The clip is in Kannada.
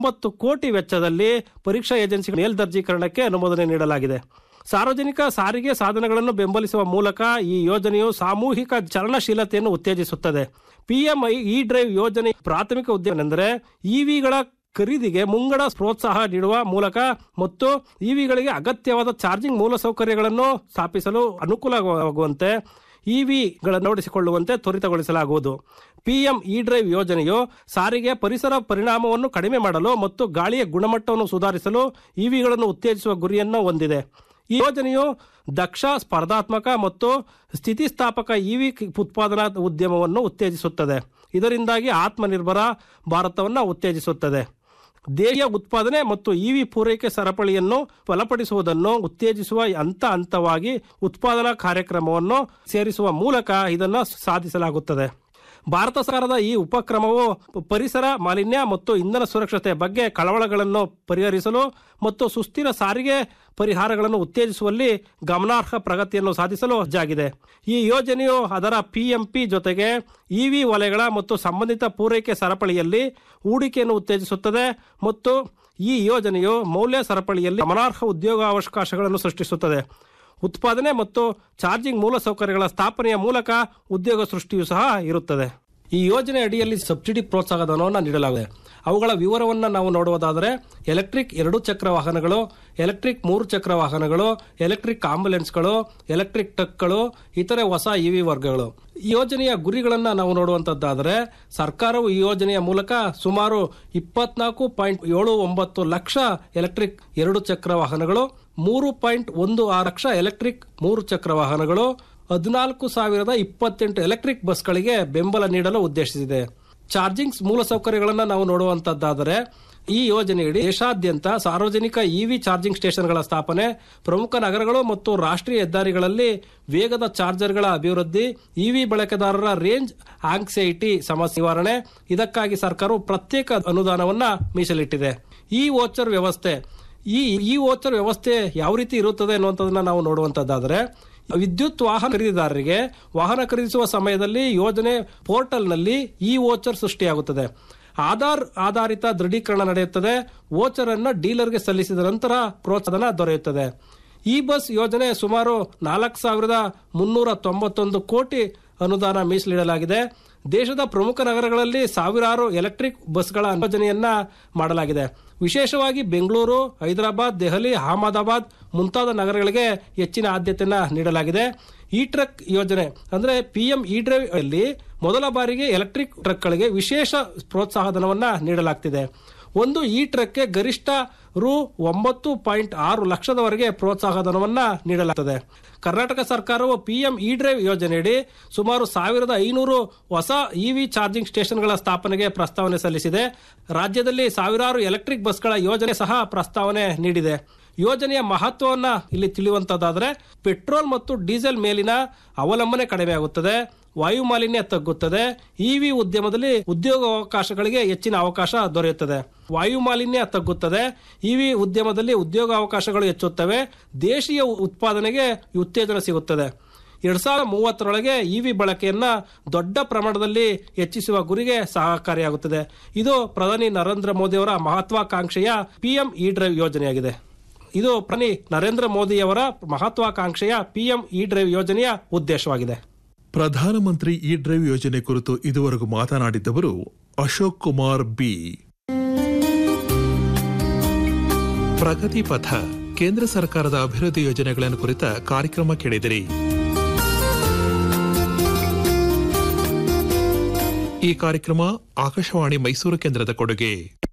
ಒಂಬತ್ತು ಕೋಟಿ ವೆಚ್ಚದಲ್ಲಿ ಪರೀಕ್ಷಾ ಏಜೆನ್ಸಿ ಮೇಲ್ದರ್ಜೀಕರಣಕ್ಕೆ ಅನುಮೋದನೆ ನೀಡಲಾಗಿದೆ ಸಾರ್ವಜನಿಕ ಸಾರಿಗೆ ಸಾಧನಗಳನ್ನು ಬೆಂಬಲಿಸುವ ಮೂಲಕ ಈ ಯೋಜನೆಯು ಸಾಮೂಹಿಕ ಚಲನಶೀಲತೆಯನ್ನು ಉತ್ತೇಜಿಸುತ್ತದೆ ಪಿಎಂಐ ಇ ಡ್ರೈವ್ ಯೋಜನೆ ಪ್ರಾಥಮಿಕ ಉದ್ದೇಶವೆಂದರೆ ಇವಿಗಳ ಖರೀದಿಗೆ ಮುಂಗಡ ಪ್ರೋತ್ಸಾಹ ನೀಡುವ ಮೂಲಕ ಮತ್ತು ಇವಿಗಳಿಗೆ ಅಗತ್ಯವಾದ ಚಾರ್ಜಿಂಗ್ ಮೂಲಸೌಕರ್ಯಗಳನ್ನು ಸ್ಥಾಪಿಸಲು ಅನುಕೂಲವಾಗುವಂತೆ ಇವಿಗಳನ್ನು ನೋಡಿಸಿಕೊಳ್ಳುವಂತೆ ತ್ವರಿತಗೊಳಿಸಲಾಗುವುದು ಪಿಎಂ ಇ ಡ್ರೈವ್ ಯೋಜನೆಯು ಸಾರಿಗೆ ಪರಿಸರ ಪರಿಣಾಮವನ್ನು ಕಡಿಮೆ ಮಾಡಲು ಮತ್ತು ಗಾಳಿಯ ಗುಣಮಟ್ಟವನ್ನು ಸುಧಾರಿಸಲು ಇವಿಗಳನ್ನು ಉತ್ತೇಜಿಸುವ ಗುರಿಯನ್ನು ಹೊಂದಿದೆ ಈ ಯೋಜನೆಯು ದಕ್ಷ ಸ್ಪರ್ಧಾತ್ಮಕ ಮತ್ತು ಸ್ಥಿತಿಸ್ಥಾಪಕ ಇವಿ ಉತ್ಪಾದನಾ ಉದ್ಯಮವನ್ನು ಉತ್ತೇಜಿಸುತ್ತದೆ ಇದರಿಂದಾಗಿ ಆತ್ಮನಿರ್ಭರ ಭಾರತವನ್ನು ಉತ್ತೇಜಿಸುತ್ತದೆ ದೇಶೀಯ ಉತ್ಪಾದನೆ ಮತ್ತು ಇವಿ ಪೂರೈಕೆ ಸರಪಳಿಯನ್ನು ಬಲಪಡಿಸುವುದನ್ನು ಉತ್ತೇಜಿಸುವ ಹಂತ ಹಂತವಾಗಿ ಉತ್ಪಾದನಾ ಕಾರ್ಯಕ್ರಮವನ್ನು ಸೇರಿಸುವ ಮೂಲಕ ಇದನ್ನು ಸಾಧಿಸಲಾಗುತ್ತದೆ ಭಾರತ ಸರ್ಕಾರದ ಈ ಉಪಕ್ರಮವು ಪರಿಸರ ಮಾಲಿನ್ಯ ಮತ್ತು ಇಂಧನ ಸುರಕ್ಷತೆ ಬಗ್ಗೆ ಕಳವಳಗಳನ್ನು ಪರಿಹರಿಸಲು ಮತ್ತು ಸುಸ್ಥಿರ ಸಾರಿಗೆ ಪರಿಹಾರಗಳನ್ನು ಉತ್ತೇಜಿಸುವಲ್ಲಿ ಗಮನಾರ್ಹ ಪ್ರಗತಿಯನ್ನು ಸಾಧಿಸಲು ಸಜ್ಜಾಗಿದೆ ಈ ಯೋಜನೆಯು ಅದರ ಪಿಎಂಪಿ ಜೊತೆಗೆ ಇವಿ ವಲಯಗಳ ಮತ್ತು ಸಂಬಂಧಿತ ಪೂರೈಕೆ ಸರಪಳಿಯಲ್ಲಿ ಹೂಡಿಕೆಯನ್ನು ಉತ್ತೇಜಿಸುತ್ತದೆ ಮತ್ತು ಈ ಯೋಜನೆಯು ಮೌಲ್ಯ ಸರಪಳಿಯಲ್ಲಿ ಗಮನಾರ್ಹ ಉದ್ಯೋಗಾವಕಾಶಗಳನ್ನು ಸೃಷ್ಟಿಸುತ್ತದೆ ಉತ್ಪಾದನೆ ಮತ್ತು ಚಾರ್ಜಿಂಗ್ ಮೂಲಸೌಕರ್ಯಗಳ ಸ್ಥಾಪನೆಯ ಮೂಲಕ ಉದ್ಯೋಗ ಸೃಷ್ಟಿಯೂ ಸಹ ಇರುತ್ತದೆ ಈ ಯೋಜನೆ ಅಡಿಯಲ್ಲಿ ಸಬ್ಸಿಡಿ ಪ್ರೋತ್ಸಾಹಧನವನ್ನು ನೀಡಲಾಗಿದೆ ಅವುಗಳ ವಿವರವನ್ನು ನಾವು ನೋಡುವುದಾದರೆ ಎಲೆಕ್ಟ್ರಿಕ್ ಎರಡು ಚಕ್ರ ವಾಹನಗಳು ಎಲೆಕ್ಟ್ರಿಕ್ ಮೂರು ಚಕ್ರ ವಾಹನಗಳು ಎಲೆಕ್ಟ್ರಿಕ್ ಆಂಬುಲೆನ್ಸ್ಗಳು ಎಲೆಕ್ಟ್ರಿಕ್ ಟ್ರಕ್ಗಳು ಇತರೆ ಹೊಸ ಇವಿ ವರ್ಗಗಳು ಈ ಯೋಜನೆಯ ಗುರಿಗಳನ್ನು ನಾವು ನೋಡುವಂತದ್ದಾದರೆ ಸರ್ಕಾರವು ಈ ಯೋಜನೆಯ ಮೂಲಕ ಸುಮಾರು ಇಪ್ಪತ್ನಾಲ್ಕು ಪಾಯಿಂಟ್ ಏಳು ಒಂಬತ್ತು ಲಕ್ಷ ಎಲೆಕ್ಟ್ರಿಕ್ ಎರಡು ಚಕ್ರ ವಾಹನಗಳು ಮೂರು ಪಾಯಿಂಟ್ ಒಂದು ಆರು ಲಕ್ಷ ಎಲೆಕ್ಟ್ರಿಕ್ ಮೂರು ಚಕ್ರ ವಾಹನಗಳು ಹದಿನಾಲ್ಕು ಸಾವಿರದ ಇಪ್ಪತ್ತೆಂಟು ಎಲೆಕ್ಟ್ರಿಕ್ ಬಸ್ಗಳಿಗೆ ಬೆಂಬಲ ನೀಡಲು ಉದ್ದೇಶಿಸಿದೆ ಚಾರ್ಜಿಂಗ್ ಮೂಲಸೌಕರ್ಯಗಳನ್ನು ನಾವು ನೋಡುವಂತದ್ದಾದರೆ ಈ ಯೋಜನೆಯಡಿ ದೇಶಾದ್ಯಂತ ಸಾರ್ವಜನಿಕ ಇವಿ ಚಾರ್ಜಿಂಗ್ ಸ್ಟೇಷನ್ಗಳ ಸ್ಥಾಪನೆ ಪ್ರಮುಖ ನಗರಗಳು ಮತ್ತು ರಾಷ್ಟ್ರೀಯ ಹೆದ್ದಾರಿಗಳಲ್ಲಿ ವೇಗದ ಚಾರ್ಜರ್ಗಳ ಅಭಿವೃದ್ಧಿ ಇವಿ ಬಳಕೆದಾರರ ರೇಂಜ್ ಆಂಕ್ಸೈಟಿ ಸಮಸ್ಯೆ ನಿವಾರಣೆ ಇದಕ್ಕಾಗಿ ಸರ್ಕಾರವು ಪ್ರತ್ಯೇಕ ಅನುದಾನವನ್ನ ಮೀಸಲಿಟ್ಟಿದೆ ಈ ವೋಚರ್ ವ್ಯವಸ್ಥೆ ಈ ಈ ವೋಚರ್ ವ್ಯವಸ್ಥೆ ಯಾವ ರೀತಿ ಇರುತ್ತದೆ ಅನ್ನುವಂಥದ್ದನ್ನ ನಾವು ನೋಡುವಂತದ್ದಾದರೆ ವಿದ್ಯುತ್ ವಾಹನ ಖರೀದಿದಾರರಿಗೆ ವಾಹನ ಖರೀದಿಸುವ ಸಮಯದಲ್ಲಿ ಯೋಜನೆ ಪೋರ್ಟಲ್ನಲ್ಲಿ ಈ ವೋಚರ್ ಸೃಷ್ಟಿಯಾಗುತ್ತದೆ ಆಧಾರ್ ಆಧಾರಿತ ದೃಢೀಕರಣ ನಡೆಯುತ್ತದೆ ವೋಚರ್ ಅನ್ನು ಡೀಲರ್ಗೆ ಸಲ್ಲಿಸಿದ ನಂತರ ಪ್ರೋತ್ಸಾಹನ ದೊರೆಯುತ್ತದೆ ಈ ಬಸ್ ಯೋಜನೆ ಸುಮಾರು ನಾಲ್ಕು ಸಾವಿರದ ಮುನ್ನೂರ ತೊಂಬತ್ತೊಂದು ಕೋಟಿ ಅನುದಾನ ಮೀಸಲಿಡಲಾಗಿದೆ ದೇಶದ ಪ್ರಮುಖ ನಗರಗಳಲ್ಲಿ ಸಾವಿರಾರು ಎಲೆಕ್ಟ್ರಿಕ್ ಬಸ್ಗಳ ಯೋಜನೆಯನ್ನ ಮಾಡಲಾಗಿದೆ ವಿಶೇಷವಾಗಿ ಬೆಂಗಳೂರು ಹೈದರಾಬಾದ್ ದೆಹಲಿ ಅಹಮದಾಬಾದ್ ಮುಂತಾದ ನಗರಗಳಿಗೆ ಹೆಚ್ಚಿನ ಆದ್ಯತೆಯನ್ನ ನೀಡಲಾಗಿದೆ ಈ ಟ್ರಕ್ ಯೋಜನೆ ಅಂದ್ರೆ ಪಿಎಂ ಇ ಡ್ರೈವ್ ಅಲ್ಲಿ ಮೊದಲ ಬಾರಿಗೆ ಎಲೆಕ್ಟ್ರಿಕ್ ಟ್ರಕ್ಗಳಿಗೆ ವಿಶೇಷ ಪ್ರೋತ್ಸಾಹಧನವನ್ನ ನೀಡಲಾಗ್ತಿದೆ ಒಂದು ಈ ಟ್ರಕ್ಗೆ ಗರಿಷ್ಠ ರು ಒಂಬತ್ತು ಪಾಯಿಂಟ್ ಆರು ಲಕ್ಷದವರೆಗೆ ಪ್ರೋತ್ಸಾಹಧನವನ್ನ ನೀಡಲಾಗುತ್ತದೆ ಕರ್ನಾಟಕ ಸರ್ಕಾರವು ಪಿಎಂ ಇ ಡ್ರೈವ್ ಯೋಜನೆಯಡಿ ಸುಮಾರು ಸಾವಿರದ ಐನೂರು ಹೊಸ ಇವಿ ಚಾರ್ಜಿಂಗ್ ಸ್ಟೇಷನ್ಗಳ ಸ್ಥಾಪನೆಗೆ ಪ್ರಸ್ತಾವನೆ ಸಲ್ಲಿಸಿದೆ ರಾಜ್ಯದಲ್ಲಿ ಸಾವಿರಾರು ಎಲೆಕ್ಟ್ರಿಕ್ ಬಸ್ಗಳ ಯೋಜನೆ ಸಹ ಪ್ರಸ್ತಾವನೆ ನೀಡಿದೆ ಯೋಜನೆಯ ಮಹತ್ವವನ್ನ ಇಲ್ಲಿ ತಿಳಿಯುವಂತದ್ದಾದರೆ ಪೆಟ್ರೋಲ್ ಮತ್ತು ಡೀಸೆಲ್ ಮೇಲಿನ ಅವಲಂಬನೆ ಕಡಿಮೆಯಾಗುತ್ತದೆ ವಾಯು ಮಾಲಿನ್ಯ ತಗ್ಗುತ್ತದೆ ಇವಿ ಉದ್ಯಮದಲ್ಲಿ ಉದ್ಯೋಗಾವಕಾಶಗಳಿಗೆ ಹೆಚ್ಚಿನ ಅವಕಾಶ ದೊರೆಯುತ್ತದೆ ವಾಯು ಮಾಲಿನ್ಯ ತಗ್ಗುತ್ತದೆ ಇವಿ ಉದ್ಯಮದಲ್ಲಿ ಉದ್ಯೋಗಾವಕಾಶಗಳು ಹೆಚ್ಚುತ್ತವೆ ದೇಶೀಯ ಉತ್ಪಾದನೆಗೆ ಉತ್ತೇಜನ ಸಿಗುತ್ತದೆ ಎರಡ್ ಸಾವಿರದ ಮೂವತ್ತರೊಳಗೆ ಇವಿ ಬಳಕೆಯನ್ನ ದೊಡ್ಡ ಪ್ರಮಾಣದಲ್ಲಿ ಹೆಚ್ಚಿಸುವ ಗುರಿಗೆ ಸಹಕಾರಿಯಾಗುತ್ತದೆ ಇದು ಪ್ರಧಾನಿ ನರೇಂದ್ರ ಮೋದಿ ಅವರ ಮಹತ್ವಾಕಾಂಕ್ಷೆಯ ಪಿಎಂ ಇ ಡ್ರೈವ್ ಯೋಜನೆಯಾಗಿದೆ ಇದು ಪ್ರಧಾನಿ ನರೇಂದ್ರ ಮೋದಿಯವರ ಮಹತ್ವಾಕಾಂಕ್ಷೆಯ ಪಿಎಂ ಇ ಡ್ರೈವ್ ಯೋಜನೆಯ ಉದ್ದೇಶವಾಗಿದೆ ಪ್ರಧಾನಮಂತ್ರಿ ಇ ಡ್ರೈವ್ ಯೋಜನೆ ಕುರಿತು ಇದುವರೆಗೂ ಮಾತನಾಡಿದ್ದವರು ಅಶೋಕ್ ಕುಮಾರ್ ಬಿ ಪ್ರಗತಿ ಪಥ ಕೇಂದ್ರ ಸರ್ಕಾರದ ಅಭಿವೃದ್ಧಿ ಯೋಜನೆಗಳನ್ನು ಕುರಿತ ಕಾರ್ಯಕ್ರಮ ಕೇಳಿದಿರಿ ಈ ಕಾರ್ಯಕ್ರಮ ಆಕಾಶವಾಣಿ ಮೈಸೂರು ಕೇಂದ್ರದ ಕೊಡುಗೆ